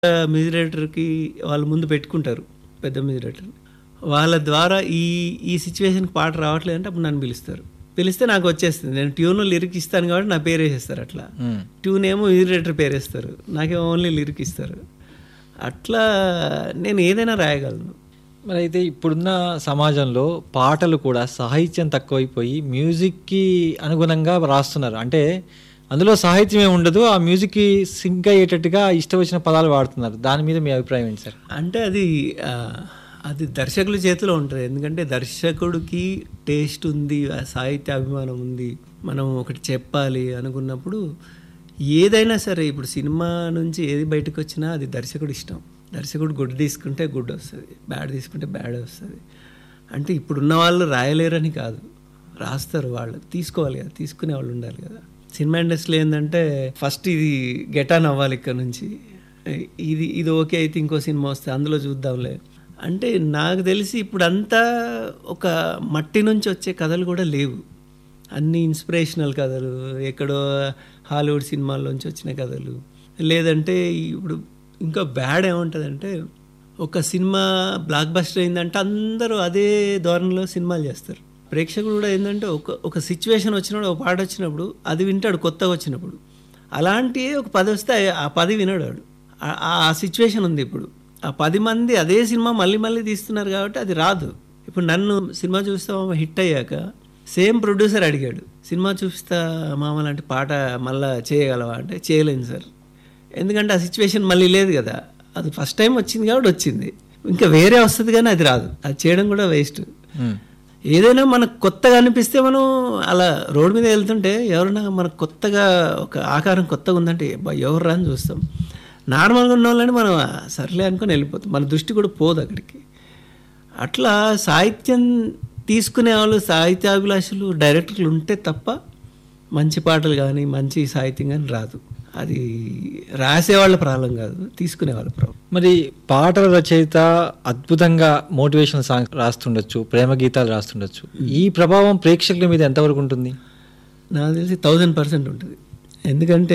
Music డైరెక్టర్కి వాళ్ళు ముందు పెట్టుకుంటారు పెద్ద మ్యూజిక్ డైరెక్టర్ వాళ్ళ ద్వారా ఈ ఈ సిచ్యువేషన్కి పాట రావట్లేదంటే అప్పుడు నన్ను పిలుస్తారు పిలిస్తే నాకు వచ్చేస్తుంది నేను ట్యూన్ లిరిక్ ఇస్తాను కాబట్టి నా పేరు వేసేస్తారు అట్లా ట్యూన్ ఏమో మ్యూజిక్ డైరెక్టర్ పేరు వేస్తారు నాకేమో ఓన్లీ లిరిక్ ఇస్తారు అట్లా నేను ఏదైనా రాయగలను మరి అయితే ఇప్పుడున్న సమాజంలో పాటలు కూడా సాహిత్యం తక్కువైపోయి మ్యూజిక్కి అనుగుణంగా రాస్తున్నారు అంటే అందులో సాహిత్యం ఏమి ఉండదు ఆ మ్యూజిక్కి సింక్ అయ్యేటట్టుగా ఇష్టం వచ్చిన పదాలు వాడుతున్నారు దాని మీద మీ అభిప్రాయం ఏంటి సార్ అంటే అది ఆ, అది దర్శకుల చేతిలో ఉంటుంది ఎందుకంటే దర్శకుడికి టేస్ట్ ఉంది ఆ సాహిత్య అభిమానం ఉంది మనం ఒకటి చెప్పాలి అనుకున్నప్పుడు ఏదైనా సరే ఇప్పుడు సినిమా నుంచి ఏది బయటకు వచ్చినా అది దర్శకుడు ఇష్టం దర్శకుడు గుడ్ తీసుకుంటే గుడ్ వస్తుంది బ్యాడ్ తీసుకుంటే బ్యాడ్ వస్తుంది అంటే ఇప్పుడున్న వాళ్ళు రాయలేరని కాదు రాస్తారు వాళ్ళు తీసుకోవాలి కదా తీసుకునే వాళ్ళు ఉండాలి కదా సినిమా ఇండస్ట్రీ ఏంటంటే ఫస్ట్ ఇది గెటాన్ అవ్వాలి ఇక్కడ నుంచి ఇది ఇది ఓకే అయితే ఇంకో సినిమా వస్తే అందులో చూద్దాంలే అంటే నాకు తెలిసి ఇప్పుడు అంతా ఒక మట్టి నుంచి వచ్చే కథలు కూడా లేవు అన్ని ఇన్స్పిరేషనల్ కథలు ఎక్కడో హాలీవుడ్ సినిమాల్లోంచి వచ్చిన కథలు లేదంటే ఇప్పుడు ఇంకా బ్యాడ్ ఏముంటుందంటే ఒక సినిమా బ్లాక్ బస్టర్ అయిందంటే అందరూ అదే ధోరణిలో సినిమాలు చేస్తారు ప్రేక్షకుడు కూడా ఏంటంటే ఒక ఒక సిచ్యువేషన్ వచ్చినప్పుడు ఒక పాట వచ్చినప్పుడు అది వింటాడు కొత్తగా వచ్చినప్పుడు అలాంటి ఒక పది వస్తే ఆ పది వినడు వాడు ఆ- ఆ సిచ్యువేషన్ ఉంది ఇప్పుడు ఆ పది మంది అదే సినిమా మళ్ళీ మళ్ళీ తీస్తున్నారు కాబట్టి అది రాదు ఇప్పుడు నన్ను సినిమా చూస్తా హిట్ అయ్యాక సేమ్ ప్రొడ్యూసర్ అడిగాడు సినిమా చూపిస్తా మామ లాంటి పాట మళ్ళా చేయగలవా అంటే చేయలేను సార్ ఎందుకంటే ఆ సిచ్యువేషన్ మళ్ళీ లేదు కదా అది ఫస్ట్ టైం వచ్చింది కాబట్టి వచ్చింది ఇంకా వేరే వస్తుంది కానీ అది రాదు అది చేయడం కూడా వేస్ట్ ఏదైనా మనకు కొత్తగా అనిపిస్తే మనం అలా రోడ్డు మీద వెళ్తుంటే ఎవరైనా మనకు కొత్తగా ఒక ఆకారం కొత్తగా ఉందంటే "అబ్బా, ఎవరు రా అని చూస్తాం నార్మల్గా ఉన్న వాళ్ళని మనం "ఆ, సర్లే అనుకొని వెళ్ళిపోతాం మన దృష్టి కూడా పోదు అక్కడికి అట్లా సాహిత్యం తీసుకునే వాళ్ళు సాహిత్యాభిలాషులు డైరెక్టర్లు ఉంటే తప్ప మంచి పాటలు కానీ మంచి సాహిత్యం కానీ రాదు అది రాసేవాళ్ళ ప్రాబ్లం కాదు తీసుకునే వాళ్ళ ప్రాబ్లం మరి పాటల రచయిత అద్భుతంగా మోటివేషనల్ సాంగ్స్ రాస్తుండొచ్చు ప్రేమ గీతాలు రాస్తుండొచ్చు ఈ ప్రభావం ప్రేక్షకుల మీద ఎంతవరకు ఉంటుంది నాకు తెలిసి థౌజండ్ పర్సెంట్ ఉంటుంది ఎందుకంటే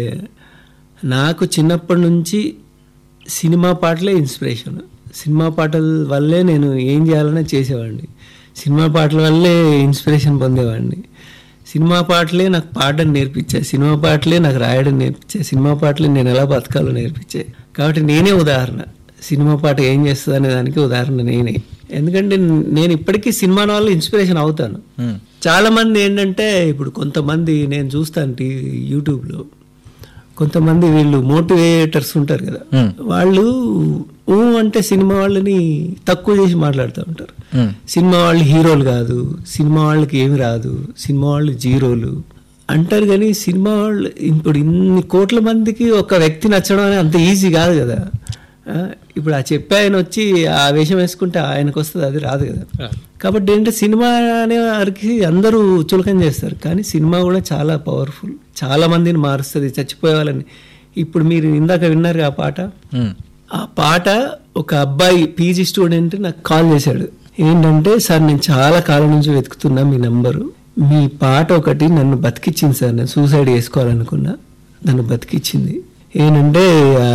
నాకు చిన్నప్పటి నుంచి సినిమా పాటలే ఇన్స్పిరేషన్ సినిమా పాటల వల్లే నేను ఏం చేయాలన్నా చేసేవాడిని సినిమా పాటల వల్లే ఇన్స్పిరేషన్ పొందేవాడిని సినిమా పాటలే నాకు పాడడం నేర్పించాయి సినిమా పాటలే నాకు రాయడం నేర్పించాయి సినిమా పాటలే నేను ఎలా బతకాలో నేర్పించాయి కాబట్టి నేనే ఉదాహరణ సినిమా పాట ఏం చేస్తుంది అనే దానికి ఉదాహరణ నేనే ఎందుకంటే నేను ఇప్పటికీ సినిమా వల్ల ఇన్స్పిరేషన్ అవుతాను మ్మ్. చాలా మంది ఏంటంటే ఇప్పుడు కొంతమంది నేను చూస్తాను టీవీ యూట్యూబ్లో కొంతమంది వీళ్ళు మోటివేటర్స్ ఉంటారు కదా మ్మ్. వాళ్ళు ఊ అంటే సినిమా వాళ్ళని తక్కువ చేసి మాట్లాడుతూ ఉంటారు మ్మ్. సినిమా వాళ్ళు హీరోలు కాదు సినిమా వాళ్ళకి ఏమి రాదు సినిమా వాళ్ళు జీరోలు అంటారు కానీ సినిమా వాళ్ళు ఇప్పుడు ఇన్ని కోట్ల మందికి ఒక వ్యక్తి నచ్చడం అనేది అంత ఈజీ కాదు కదా ఆ, ఇప్పుడు ఆ చెప్పే ఆయన వచ్చి ఆ వేషం వేసుకుంటే ఆయనకు వస్తుంది అది రాదు కదా కాబట్టి ఏంటంటే సినిమా అనే వారికి అందరూ చులకం చేస్తారు కానీ సినిమా కూడా చాలా పవర్ఫుల్ చాలా మందిని మారుస్తుంది చచ్చిపోయే వాళ్ళని ఇప్పుడు మీరు ఇందాక విన్నారు ఆ పాట మ్మ్. ఆ పాట ఒక అబ్బాయి పీజీ స్టూడెంట్ నాకు కాల్ చేశాడు ఏంటంటే సార్ నేను చాలా కాలం నుంచి వెతుకుతున్నా మీ నంబరు మీ పాట ఒకటి నన్ను బతికిచ్చింది సార్ నేను సూసైడ్ చేసుకోవాలనుకున్నా నన్ను బతికిచ్చింది ఏంటంటే ఆ,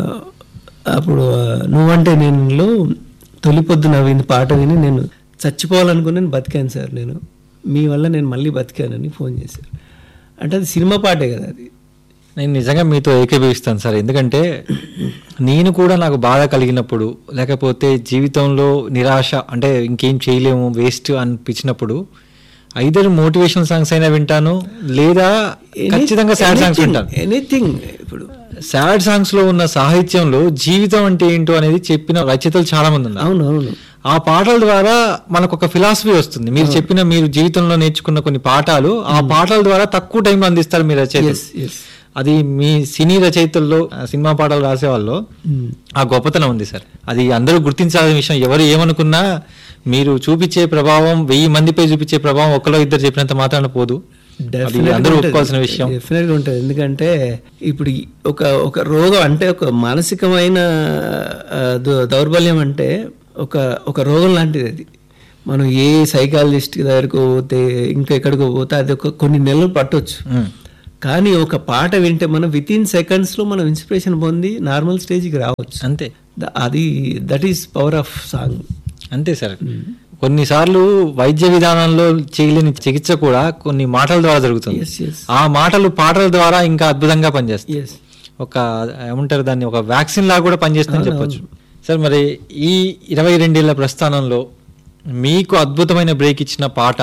అప్పుడు ఆ, నువ్వంటే నేనులో తొలి పొద్దున విని పాట విని నేను చచ్చిపోవాలనుకుని నేను బతికాను సార్ నేను మీ వల్ల నేను మళ్ళీ బతికానని ఫోన్ చేశారు అంటే అది సినిమా పాటే కదా అది నేను నిజంగా మీతో ఏకీభవిస్తాను సార్ ఎందుకంటే నేను కూడా నాకు బాధ కలిగినప్పుడు లేకపోతే జీవితంలో నిరాశ అంటే ఇంకేం చేయలేము వేస్ట్ అనిపించినప్పుడు ఐదర్ మోటివేషనల్ సాంగ్స్ అయినా వింటాను లేదా ఖచ్చితంగా సాడ్ సాంగ్స్ వింటాను ఎనీథింగ్ ఇప్పుడు సాడ్ సాంగ్స్ లో ఉన్న సాహిత్యంలో జీవితం అంటే ఏంటో అనేది చెప్పిన రచయితలు చాలా మంది ఉన్నారు అవును అవును ఆ పాటల ద్వారా మనకు ఒక ఫిలాసఫీ వస్తుంది మీరు చెప్పిన మీరు జీవితంలో నేర్చుకున్న కొన్ని పాఠాలు ఆ పాటల ద్వారా తక్కువ టైంలో అందిస్తారు మీరు రచయిత ఎస్ ఎస్ అది మీ సినీ రచయితల్లో ఆ సినిమా పాటలు రాసే వాళ్ళు ఆ గొప్పతనం ఉంది సార్ అది అందరూ గుర్తించాల్సిన విషయం ఎవరు ఏమనుకున్నా మీరు చూపించే ప్రభావం వెయ్యి మందిపై చూపించే ప్రభావం ఒకలో ఇద్దరు చెప్పినంత మాత్రాన పోదు అది అందరూ ఒప్పుకోవాల్సిన విషయం డెఫినెట్గా ఉంటుంది ఎందుకంటే ఇప్పుడు ఈ ఒక ఒక రోగం అంటే ఒక మానసికమైన ఆ, దౌ- దౌర్బల్యం అంటే ఒక ఒక రోగం లాంటిది అది మనం ఏ సైకాలజిస్ట్ దగ్గరకు పోతే ఇంకా ఎక్కడికో పోతే అది ఒక కొన్ని నెలలు పట్టొచ్చు ఉమ్. కానీ ఒక పాట వింటే మనం విత్ ఇన్ సెకండ్స్లో మనం ఇన్స్పిరేషన్ పొంది నార్మల్ స్టేజ్కి రావచ్చు అంతే ద- అది that is power of song అంతే సార్ కొన్నిసార్లు వైద్య విధానంలో చేయలేని చికిత్స కూడా కొన్ని మాటల ద్వారా జరుగుతుంది ఎస్ ఎస్ ఆ మాటలు పాటల ద్వారా ఇంకా అద్భుతంగా పనిచేస్తాయి ఎస్ ఒక ఏమంటారు దాన్ని ఒక వ్యాక్సిన్ లాగా కూడా పనిచేస్తుందని చెప్పొచ్చు సార్ మరి ఈ ఇరవై రెండేళ్ల ప్రస్థానంలో మీకు అద్భుతమైన బ్రేక్ ఇచ్చిన పాట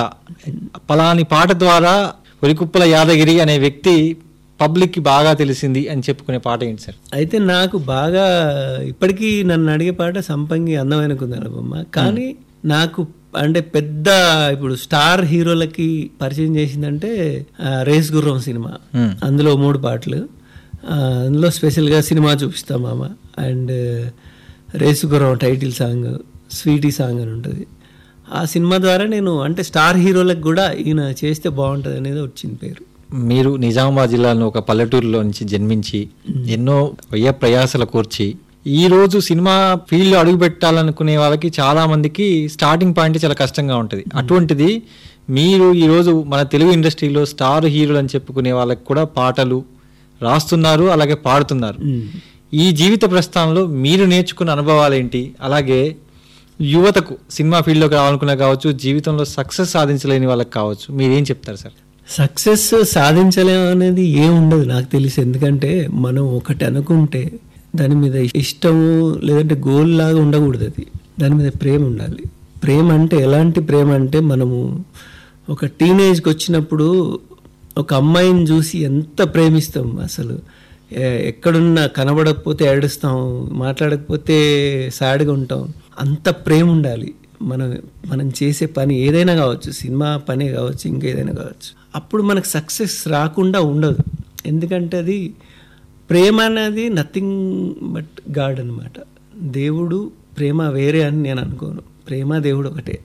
పలాని పాట ద్వారా ఒరికుప్పల యాదగిరి అనే వ్యక్తి పబ్లిక్ కి బాగా తెలిసింది అని చెప్పుకునే పాట ఏంటి సార్ అయితే నాకు బాగా ఇప్పటికీ నన్ను అడిగే పాట సంపంగి అందమైన కుందల బొమ్మ కానీ నాకు అంటే పెద్ద ఇప్పుడు స్టార్ హీరోలకి పరిచయం చేసిందంటే ఆ, రేస్ గుర్రం సినిమా Hmm. అందులో మూడు పాటలు ఆ, అందులో స్పెషల్గా సినిమా చూపిస్తాం మామ and race Gurram title song sweety song అని ఉంటుంది ఆ సినిమా ద్వారా నేను అంటే స్టార్ హీరోలకు కూడా ఈయన చేస్తే బాగుంటుంది అనేది వచ్చింది పేరు మీరు నిజామాబాద్ జిల్లాలో ఒక పల్లెటూరులో నుంచి జన్మించి ఎన్నో వ్యయ ప్రయాసలు కూర్చి ఈ రోజు సినిమా ఫీల్డ్ లో అడుగు పెట్టాలనుకునే వాళ్ళకి చాలా మందికి స్టార్టింగ్ పాయింట్ చాలా కష్టంగా ఉంటుంది అటువంటిది మీరు ఈ రోజు మన తెలుగు ఇండస్ట్రీలో స్టార్ హీరోలు అని చెప్పుకునే వాళ్ళకి కూడా పాటలు రాస్తున్నారు అలాగే పాడుతున్నారు మ్మ్. ఈ జీవిత ప్రస్థానంలో మీరు నేర్చుకున్న అనుభవాలు ఏంటి అలాగే యువతకు సినిమా ఫీల్డ్లోకి రావాలనుకున్నా కావచ్చు జీవితంలో సక్సెస్ సాధించలేని వాళ్ళకి కావచ్చు మీరేం చెప్తారు సార్ సక్సెస్ సాధించలేం అనేది ఏం ఉండదు నాకు తెలిసి ఎందుకంటే మనం ఒకటి అనుకుంటే దాని మీద ఇష్టము లేదంటే గోల్ లాగా ఉండకూడదు అది దాని మీద ప్రేమ ఉండాలి ప్రేమ అంటే ఎలాంటి ప్రేమ అంటే మనము ఒక టీనేజ్కి వచ్చినప్పుడు ఒక అమ్మాయిని చూసి ఎంత ప్రేమిస్తాం అసలు ఎ- ఎక్కడున్నా కనబడకపోతే ఏడుస్తాం మాట్లాడకపోతే సాడ్గా ఉంటాం అంత ప్రేమ ఉండాలి మనం మనం చేసే పని ఏదైనా కావచ్చు సినిమా పనే కావచ్చు ఇంకేదైనా కావచ్చు అప్పుడు మనకు సక్సెస్ రాకుండా ఉండదు ఎందుకంటే అది ప్రేమ అనేది నథింగ్ బట్ గాడ్ అనమాట దేవుడు ప్రేమ వేరే అని నేను అనుకోను ప్రేమ దేవుడు ఒకటే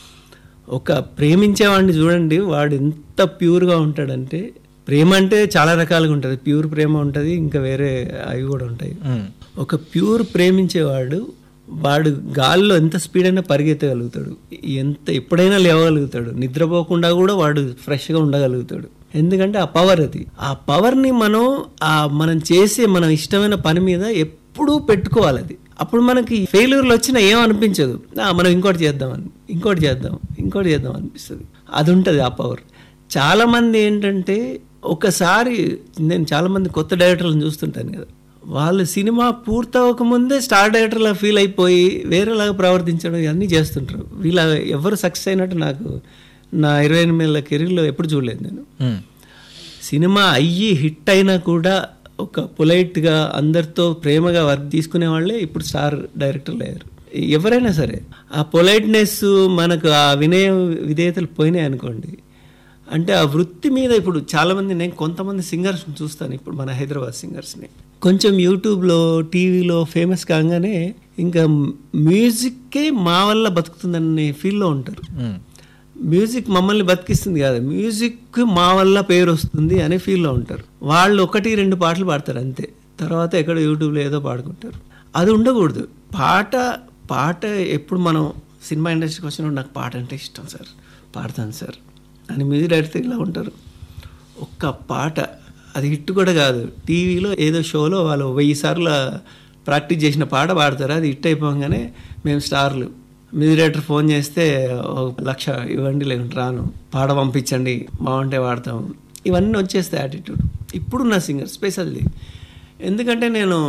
ఒక ప్రేమించేవాడిని చూడండి వాడు ఎంత ప్యూర్గా ఉంటాడంటే ప్రేమ అంటే చాలా రకాలుగా ఉంటుంది ప్యూర్ ప్రేమ ఉంటుంది ఇంకా వేరే అవి కూడా ఉంటాయి మ్మ్. ఒక ప్యూర్ ప్రేమించేవాడు వాడు గాల్లో ఎంత స్పీడ్ అయినా పరిగెత్తగలుగుతాడు ఎంత ఎప్పుడైనా లేవగలుగుతాడు నిద్రపోకుండా కూడా వాడు ఫ్రెష్గా ఉండగలుగుతాడు ఎందుకంటే ఆ పవర్ అది ఆ పవర్ని మనం ఆ మనం చేసే మనం ఇష్టమైన పని మీద ఎప్పుడూ పెట్టుకోవాలి అది అప్పుడు మనకి ఫెయిల్యూర్లు వచ్చినా ఏం అనిపించదు "ఆ, మనం ఇంకోటి చేద్దామని ఇంకోటి చేద్దాం ఇంకోటి చేద్దాం అనిపిస్తుంది అది ఉంటుంది ఆ పవర్ చాలామంది ఏంటంటే ఒకసారి నేను చాలామంది కొత్త డైరెక్టర్లను చూస్తుంటాను కదా వాళ్ళు సినిమా పూర్తవక ముందే స్టార్ డైరెక్టర్లా ఫీల్ అయిపోయి వేరేలాగా ప్రవర్తించడం ఇవన్నీ చేస్తుంటారు వీళ్ళ ఎవరు సక్సెస్ అయినట్టు నాకు నా ఇరవై ఎనిమిదేళ్ళ కెరీర్లో ఎప్పుడు చూడలేదు నేను మ్మ్. సినిమా అయ్యి హిట్ అయినా కూడా ఒక పొలైట్గా అందరితో ప్రేమగా వర్క్ తీసుకునే వాళ్ళే ఇప్పుడు స్టార్ డైరెక్టర్లు అయ్యారు ఎవరైనా సరే ఆ పొలైట్నెస్ మనకు ఆ వినయ విధేయతలు పోయినాయి అనుకోండి అంటే ఆ వృత్తి మీద ఇప్పుడు చాలామంది నేను కొంతమంది సింగర్స్ చూస్తాను ఇప్పుడు మన హైదరాబాద్ సింగర్స్ని కొంచెం యూట్యూబ్లో టీవీలో ఫేమస్ కాగానే ఇంకా మ్యూజిక్కే మా వల్ల బతుకుతుందనే ఫీల్లో ఉంటారు మ్మ్. మ్యూజిక్ మమ్మల్ని బతికిస్తుంది కాదు మ్యూజిక్ మా వల్ల పేరు వస్తుంది అనే ఫీల్లో ఉంటారు వాళ్ళు ఒకటి రెండు పాటలు పాడతారు అంతే తర్వాత ఎక్కడ యూట్యూబ్లో ఏదో పాడుకుంటారు అది ఉండకూడదు పాట పాట ఎప్పుడు మనం సినిమా ఇండస్ట్రీకి వచ్చినప్పుడు నాకు పాట అంటే ఇష్టం సార్ పాడతాను సార్ అని మ్యూజిక్ డైరెక్టర్ ఇలా ఉంటారు ఒక్క పాట అది హిట్ కూడా కాదు టీవీలో ఏదో షోలో వాళ్ళు వెయ్యి సార్లు ప్రాక్టీస్ చేసిన పాట పాడతారు అది హిట్ అయిపోగానే మేము స్టార్లు మ్యూజిక్ డైరెక్టర్ ఫోన్ చేస్తే ఒక లక్ష ఇవ్వండి లేకుంటే రాను పాట పంపించండి బాగుంటే వాడతాం ఇవన్నీ వచ్చేస్తాయి యాటిట్యూడ్ ఇప్పుడున్న సింగర్ స్పెషల్లీ ఎందుకంటే నేను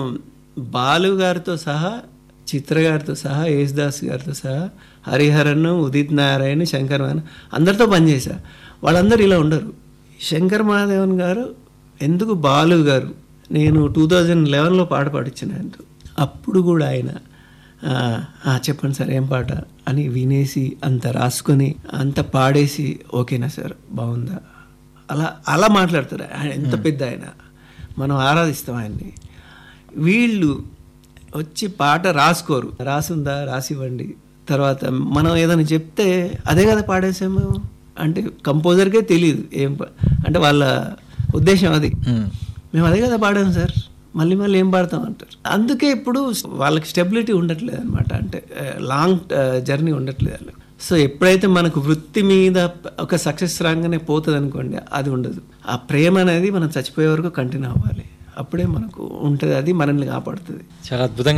బాలు గారితో సహా చిత్ర గారితో సహా యేసుదాస్ గారితో సహా హరిహరన్ ఉదిత్ నారాయణ శంకర్ మహాదేవన్ అందరితో పనిచేశా వాళ్ళందరూ ఇలా ఉండరు శంకర్ మహాదేవన్ గారు ఎందుకు బాలు గారు నేను టూ థౌజండ్ లెవెన్లో పాట పాడించిన ఆయనతో అప్పుడు కూడా ఆయన "ఆ, ఆ, చెప్పండి సార్ ఏం పాట అని వినేసి అంత రాసుకొని అంత పాడేసి ఓకేనా సార్ బాగుందా అలా అలా మాట్లాడతారు ఆయన ఎంత పెద్ద ఆయన మనం ఆరాధిస్తాం ఆయన్ని వీళ్ళు వచ్చి పాట రాసుకోరు రాసుందా రాసివ్వండి తర్వాత మనం ఏదైనా చెప్తే అదే కదా పాడేసాము అంటే కంపోజర్కే తెలియదు ఏం పా- అంటే వాళ్ళ ఉద్దేశం అది మ్మ్. మేము అదే కదా పాడాం సార్ మళ్ళీ మళ్ళీ ఏం పాడతాం అంటారు అందుకే ఇప్పుడు వాళ్ళకి స్టెబిలిటీ ఉండట్లేదు అనమాట అంటే లాంగ్ జర్నీ ఉండట్లేదు వాళ్ళకి సో ఎప్పుడైతే మనకు వృత్తి మీద ఒక సక్సెస్ రాగానే పోతుంది అనుకోండి అది ఉండదు ఆ ప్రేమ అనేది మనం చచ్చిపోయే వరకు కంటిన్యూ అవ్వాలి అప్పుడే మనకు ఉంటుంది అది మనల్ని కాపాడుతుంది చాలా అద్భుతంగా